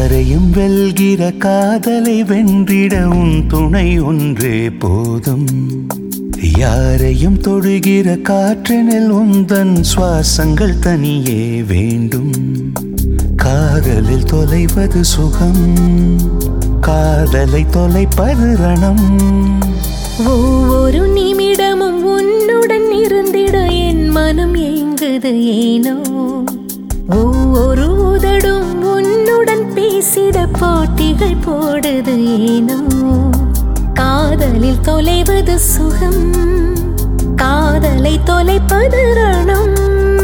யாரையும் வெல்கிற காதலை வென்றிட உன் துணை ஒன்றே போதும் யாரையும் தொடுகிற காற்றினில் உந்தன் சுவாசங்கள் தனியே வேண்டும் காதலில் தொலைவது சுகம் காதலை தொலைப்பது ரணம் ஒவ்வொரு நிமிடமும் உன்னுடன் இருந்திட என் மனம் ஏங்குது ஏனோ ஒவ்வொரு உதடும் உன்னுடன் பேசிட போட்டிகள் போடுது ஏனோ காதலில் தொலைவது சுகம் காதலை தொலைப்பது ரணம்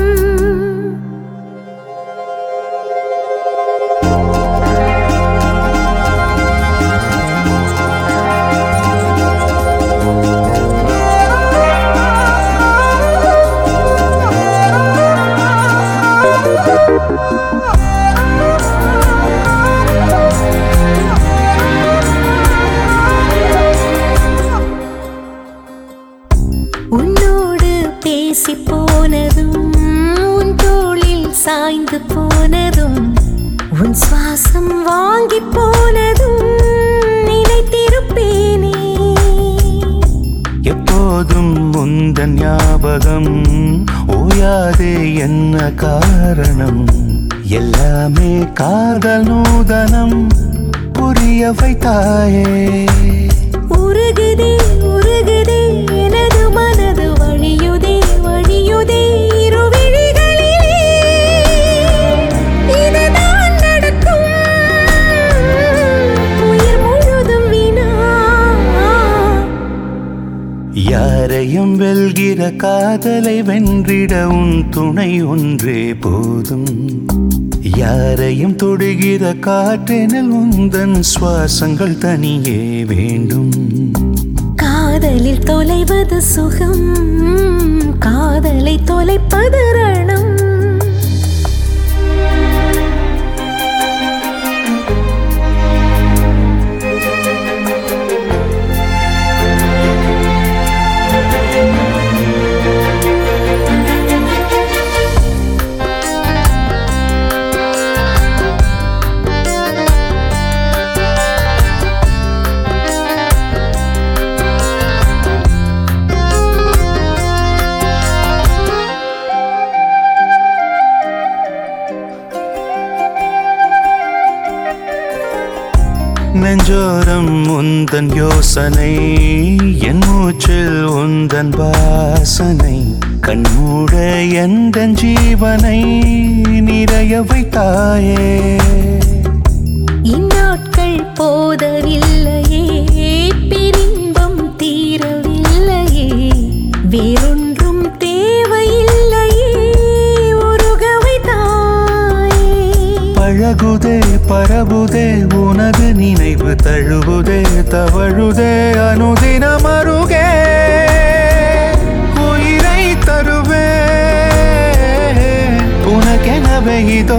உன்னோடு பேசி போனதும் உன் தோளில் சாய்ந்து போனதும் உன் சுவாசம் வாங்கி போனதும் நினைத்திருப்பேனே எப்போதும் உந்தன் ஞாபகம் ஓயாதே என்ன காரணம் எல்லாமே காதல் நூதனம் புரிய வைத்தாயே உருகுதே உருகுதே எனது மனது வழியுதே வழியுதே இரு விழிகளிலே இதுதான் நடக்கும் உயிர் முழுதும் வீணா யாரையும் வெல்கிற காதலை வென்றிட உன் துணை ஒன்றே போதும் யாரையும் தொடுகிற காற்றினில் உந்தன் சுவாசங்கள் தனியே வேண்டும் காதலில் தொலைவது சுகம் காதலை தொலைப்பது ரணம் நெஞ்சோரம் உந்தன் யோசனை என் மூச்சில் உந்தன் வாசனை கண்மூட எந்தன் ஜீவனை நிறைய வைத்தாயே இந்நாட்கள் போதவில்லையே பிரின்பம் தீரவில்லையே வேறொன்றும் தேவையில்லையே உருகவை தாயே பழகுதே பரவுதே உனது நினைவு தழுவுதே தவழுதே அனுதினம் அருகே உயிரை தருவே உனக்கெனவே இதோ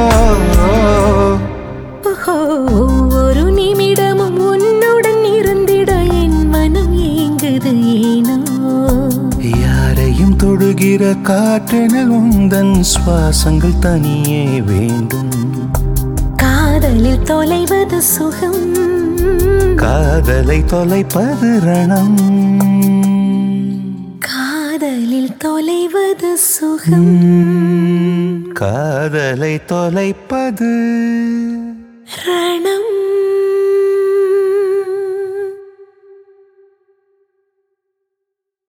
ஓஹோ, ஒவ்வொரு நிமிடமும் உன்னுடன் இருந்திட என் மனம் ஏங்குது ஏனோ யாரையும் தொடுகிற காற்றினில் உந்தன் சுவாசங்கள் தனியே வேண்டும் காதலில் தொலைவது சுகம் காதலை தொலைப்பது ரணம் காதலில் தொலைவது சுகம் காதலை தொலைப்பது ரணம்